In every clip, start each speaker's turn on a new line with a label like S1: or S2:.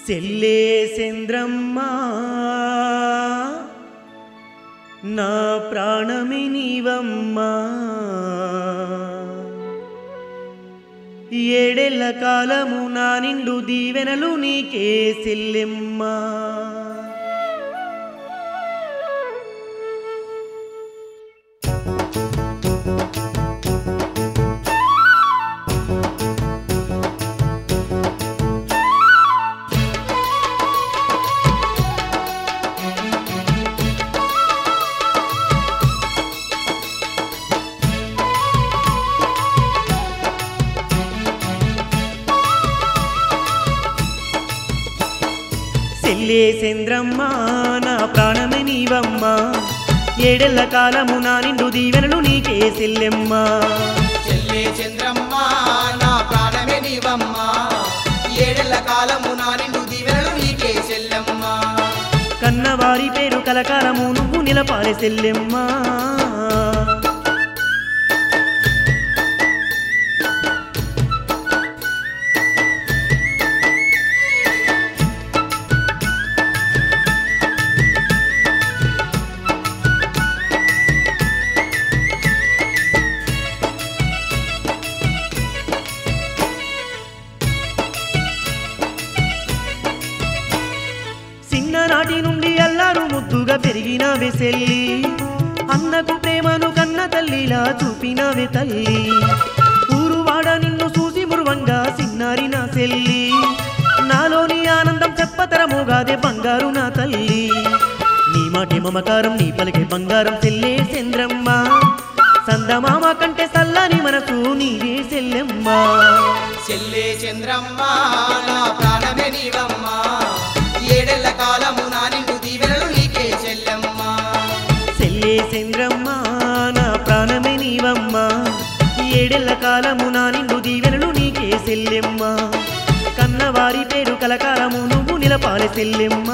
S1: సెల్లే చంద్రమ్మ నా ప్రాణమి నీవమ్మా ఏడేళ్ల కాలము నా నిండు దీవెనలు నీకే సెల్లెమ్మా సెల్లే చంద్రమ్మ నా ప్రాణమి నీవమ్మా ఏడేళ్ల కాలము నా నిండు దీవెనలు నీకే సెల్లెమ్మా
S2: చెల్లే చంద్రమ్మ నా ప్రాణమే నీవమ్మ ఏడెళ్ల కాలము నా నిండు దీవెనలు నీకే చెల్లెమ్మ
S1: కన్నవారి పేరు కలకాలము నువ్వు నిలపాలి సెల్లెమ్మా చిన్ననాటి నుండి అల్లారు ముద్దుగా పెరిగినవే సెల్లి అన్నకు ప్రేమను కన్న తల్లిలా చూపినవే తల్లి ఊరువాడ నిన్ను చూసి మురువంగా సిన్నారి నా సెల్లి నాలోని ఆనందం చెప్పతరముగాదే బంగారు నా తల్లి నీ మాటి మమకారం నీ పలికే బంగారం సెల్లే చంద్రమ్మ సందమామ కంటే సల్లని మనసు నీవే సెల్లెమ్మ
S2: చెల్లే చంద్రమ్మ నా ప్రాణమే నీవమ్మ ఏడెళ్ల కాలము నా నిండు దీవెనలు నీకే చెల్లెమ్మ
S1: సెల్లే చంద్రమ్మ నా ప్రాణమే నీవమ్మ ఏడెళ్ల కాలము నా నిండు దీవెనలు నీకే సెల్లెమ్మ కన్నవారి పేరు కలకాలము నువ్వు నిలపాలి సెల్లెమ్మ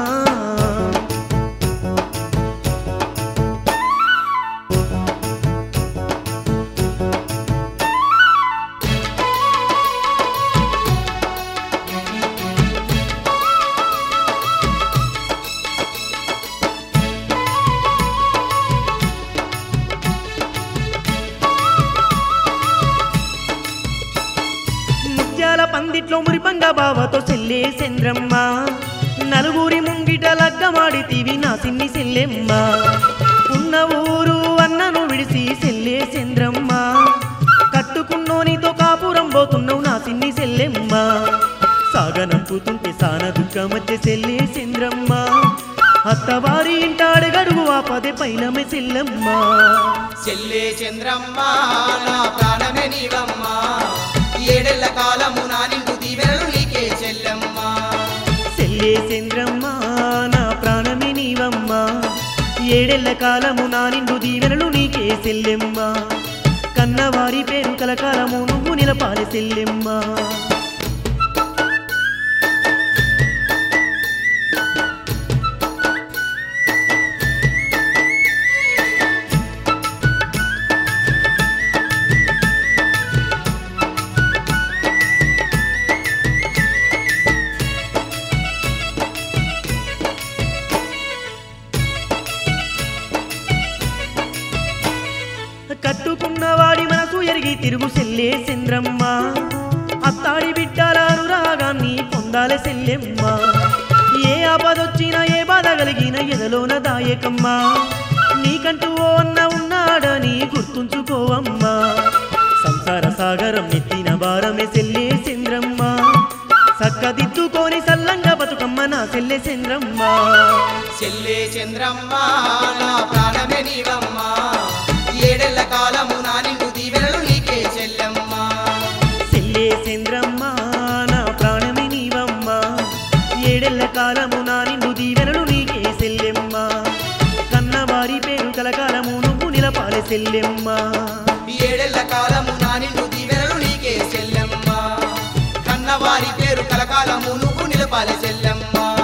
S1: ముత్యాల పందిట్లో మురిపంగా బావతో సెల్లే చంద్రమ్మ నలుగురి ముంగిట లగ్గమాడితివి నా సిన్ని సెల్లెమ్మ ఉన్న ఊరు అన్నను విడిసి సెల్లే చంద్రమ్మ కట్టుకున్నోనితో కాపురం పోతున్నావు నా సిన్ని సెల్లెమ్మ సాగనంపుతుంటే సాన దుఃఖమధ్య సెల్లే చంద్రమ్మ అత్తవారి ఇంటాడు గడుగు ఆపదే పైనమే సెల్లమ్మ
S2: చెల్లే చంద్రమ్మ నా ప్రాణమే నీవమ్మ ఏడెళ్ల కాలము నా నిండు దీవెనలు నీకే చెల్లెమ్మ
S1: సెల్లే చంద్రమ్మ నా ప్రాణమి నీవమ్మ ఏడెళ్ల కాలము నా నిండు దీవెనలు నీకే సెల్లెమ్మ కన్నవారి పేరు కలకాలము నువ్వు నిలపాలి సెల్లెమ్మ కట్టుకున్నవాడి మనసు ఎరిగి తిరుగు సెల్లే చంద్రమ్మ అత్తాడి బిడ్డల అనురాగాన్ని పొందాలే సెల్లెమ్మ ఏ ఆపదొచ్చినా ఏ బాధ కలిగిన ఎదలోన దాయకమ్మ నీకంటూ ఓ అన్న ఉన్నాడని గుర్తుంచుకోవమ్మా సంసార సాగరం నెత్తిన భారమే సెల్లే చంద్రమ్మ సక్కదిద్దుకొని సల్లంగా బతుకమ్మ నా సెల్లె చంద్రమ్మ
S2: చెల్లే చంద్రమ్మ నా ప్రాణమే నీవమ్మ ఏడెళ్ల కాలము నా నిండు దీవెనలు నీకే చెల్లెమ్మ
S1: సెల్లే చంద్రమ్మ నా ప్రాణమి నీవమ్మ ఏడెళ్ల కాలము నా నిండు దీవెనలు నీకే సెల్లెమ్మ కన్నవారి పేరు కలకాలము నువ్వు నిలపాలి సెల్లెమ్మ
S2: ఏడెళ్ల కాలము నా నిండు దీవెనలు నీకే చెల్లెమ్మ కన్నవారి పేరు కలకాలము నువ్వు నిలపాలి చెల్లెమ్మ